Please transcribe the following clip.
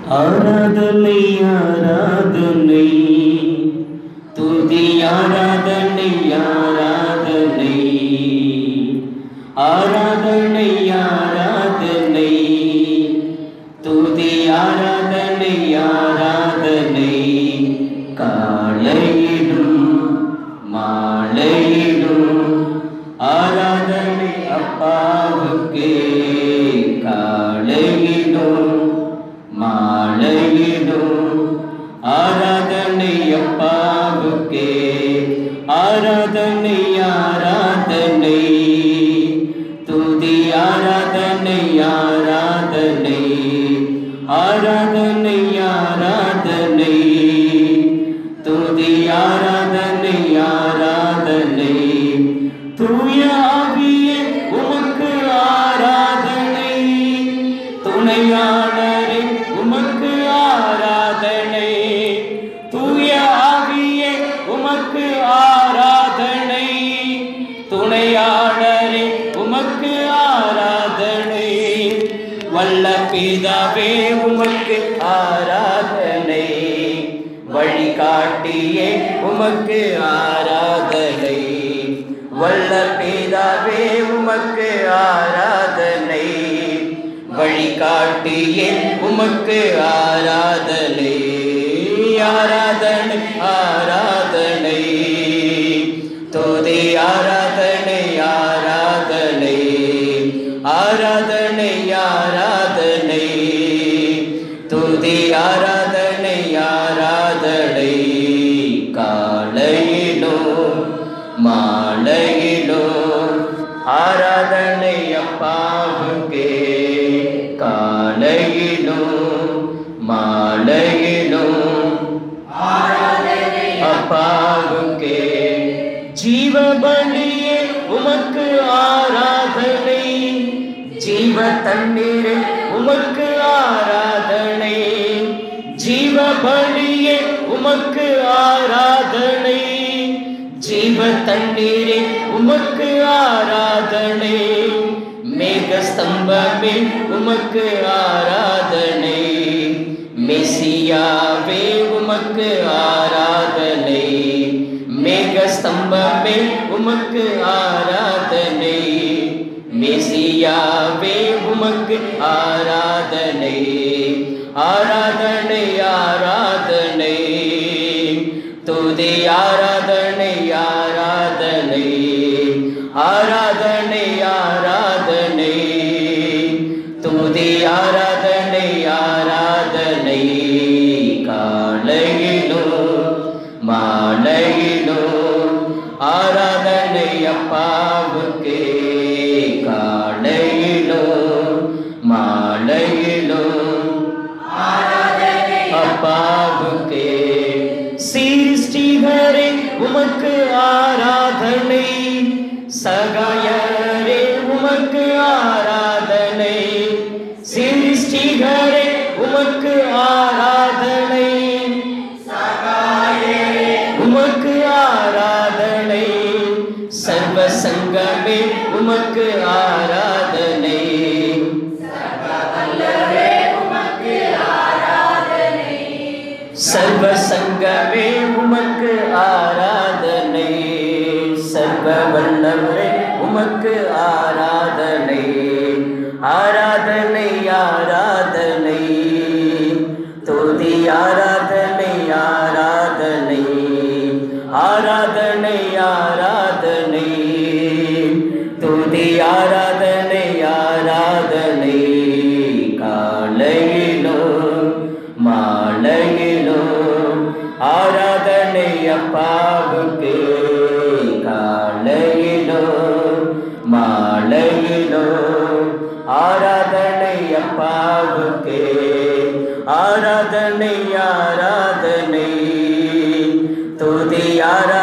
ஆராதனை ஆராதனை துதி ஆராதனை ஆராதனை ஆராதனை ஆராதனை துதி ஆராதனை ஆராதனை காலையிடும் மாலையிடும் ஆராதனை அப்பாவுக்கே காலையிடும் மாலையிடும் ஆராதனை அப்பாவுக்கே ஆராதனை ஆராதனை துதி ஆராதனை ஆராதனை ஆராதனை ஆராதனை துதி ஆராதனை ஆராதனை தூய ஆவியே உமக்கு ஆராதனை துணையாளரே உமக்கு ஆராதனை தூய ஆவியே உமக்கு ஆராதனை துணையாளரே உமக்கு ஆராதனை வல்ல பிதாவே உமக்கு ஆராதனை வழிகாட்டியே உமக்கு ஆராதனை வல்ல பிதாவே உமக்கு ஆராதனை வழிகாட்டியே உமக்கு ஆராதனை ஆராதனை ஆராதனை தோதே ஆராதனை ஆராதனை ஆராதனை ஆராதனை துதி ஆராதனை ஆராதனை காலையிலோ மாலையிலோ ஆராதனை அப்பாவுக்கே காலையிலோ மாலையிலோ அப்பாவுக்கே ஜீவபலியே உமக்கு ஆராதனை ஜீவ தண்ணீரே உமக்கு ஆராதனை ஜீவபலியே உமக்கு ஆராதனை ஜீவ தண்ணீரே உமக்கு ஆராதனை மேக ஸ்தம்பமே உமக்கு ஆராதனை மெசியாவே உமக்கு ஆராதனை மேக ஸ்தம்பமே உமக்கு ஆராதனை மெசியாவே உமக்கு ஆராதனை ஆராதனை ஆராதனை துதி ஆராதனை ஆராதனை ஆராதனை ஆராதனை துதி ஆராதனை ஆராதனை காலையிலோ மாலையிலோ ஆராதனை அப்பாவுக்கே காலையிலோ மாலையிலோ அப்பாவுக்கே சிருஷ்டிகரே உமக்கு ஆராதனை சகாயரே உமக்கு ஆராதனை சிருஷ்டிகரே உமக்கு ஆராதனை உமக்கு ஆராதனை சர்வ சங்கமே உமக்கு ஆராதனை சர்வ சங்கமே உமக்கு ஆராதனை சர்வ வல்லவரே உமக்கு ஆராதனை ஆராதனை ஆராதனை துதி ஆராதனை ஆராதனை ஆராதனை ஆராதனை துதி ஆராதனை ஆராதனை காலையிலோ மாலையிலோ ஆராதனை அப்பாவுக்கு காலையிலோ மாலையிலோ ஆராதனை அப்பாவுக்கு ஆராதனை ஆராதனை துதி ஆரா